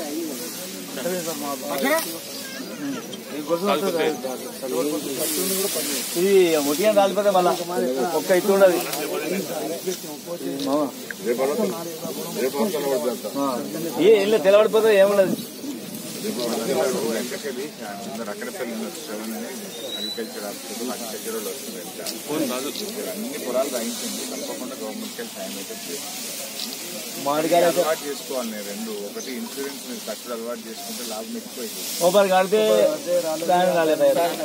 ఇది ముఖ్యం కాలిపోతే మళ్ళా ఒక్క ఇత్తు ఉండదు మామ. ఆ. ఏ ఏం లేదు తెలబడిపోతే ఏముండదు వెంకటగిరి అందరు అక్కడ పిల్లలు సెవెన్ అగ్రికల్చర్ ఆఫీసర్ అగ్రికల్చర్ వాళ్ళు వస్తున్నారు అన్ని పొలాలు రాయించింది తప్పకుండా గవర్నమెంట్ కి సాయం అయితే చేయాలి. మామిడికాయ అలవాటు చేసుకోవాలి నేను రెండు ఒకటి ఇన్సూరెన్స్ మీరు కట్టుడు అలవాటు చేసుకుంటే లాభం ఎక్కువ అవుతుంది. ఓపెన్ కడితే దాని రాలేదు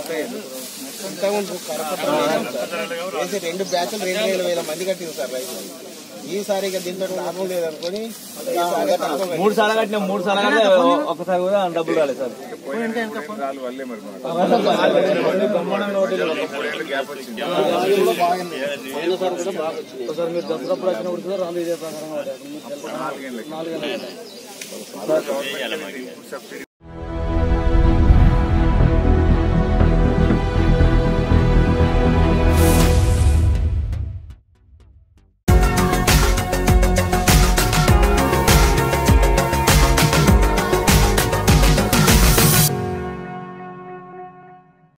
వేసి రెండు బ్యాచ్లు రెండు వేల వేల మంది కట్టింది సార్ రైతు ఈసారి ఇక దీంతో లాభం లేదనుకొని మూడు సార్లు కట్టినా మూడు సార్లు కడితే ఒక్కసారి కూడా డబ్బులు రాలేదు సార్ పోయిన మూడేళ్ళ రాళ్ళు వల్లే మరి మనకు మూడేళ్ళ గ్యాప్ వచ్చింది ఒకసారి మీరు దసరాప్పుడు వచ్చినప్పుడు కూడా రాళ్ళు ఇదే ప్రకారంగా పడ్డాయి. నాలుగేళ్ళకి నాలుగేళ్ళకి. Government input subsidy